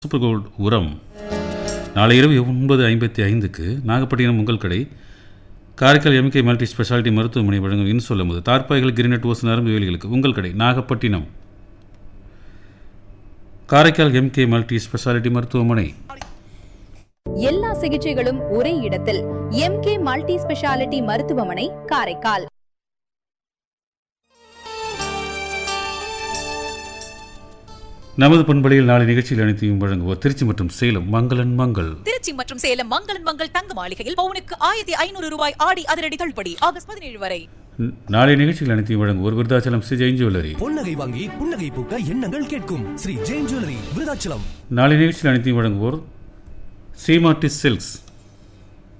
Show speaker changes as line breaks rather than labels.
super gold உரம் நாளை இரவு ஒன்பது ஐம்பத்தி ஐந்துக்கு நாகப்பட்டினம் உங்கள் கடை காரைக்கால் எம்கே மல்டி ஸ்பெஷாலிட்டி மருத்துவமனை வழங்கும் இன்சொல்லும் போது தார்பாய்கள் கிரினட் ஓஸ் நரம்பு வேலிகளுக்கு உங்கள் கடை Nagapattinam Karaikal MK multi speciality மருத்துவமனை
எல்லா சிகிச்சைகளும் ஒரே இடத்தில் எம்கே மல்டி ஸ்பெஷாலிட்டி மருத்துவமனை காரைக்கால்
நமது பண்பலையில் நாளை நிகழ்ச்சியில் அனைத்தையும் வழங்குவோர் திருச்சி மற்றும் சேலம் மங்களன் மங்கள்
திருச்சி மற்றும் சேலம் மங்களன் மங்கள் தங்க மாளிகையில் பவுனுக்கு ஆயிரத்தி ஐநூறு ரூபாய் ஆடி அதிரடி தள்ளுபடி ஆகஸ்ட் பதினேழு வரை
ந- நாளை நிகழ்ச்சியில் அனைத்தையும் வழங்குவோர் விருதாச்சலம் ஸ்ரீ ஜெயின் ஜுவல்லரி
பொன்னகை வாங்கி புன்னகை பூக்க எண்ணங்கள் கேட்கும் ஸ்ரீ ஜெயின் ஜுவல்லரி விருதாச்சலம்
நாளை நிகழ்ச்சியில் அனைத்தையும் வழங்குவோர் சீமாட்டி சில்க்ஸ்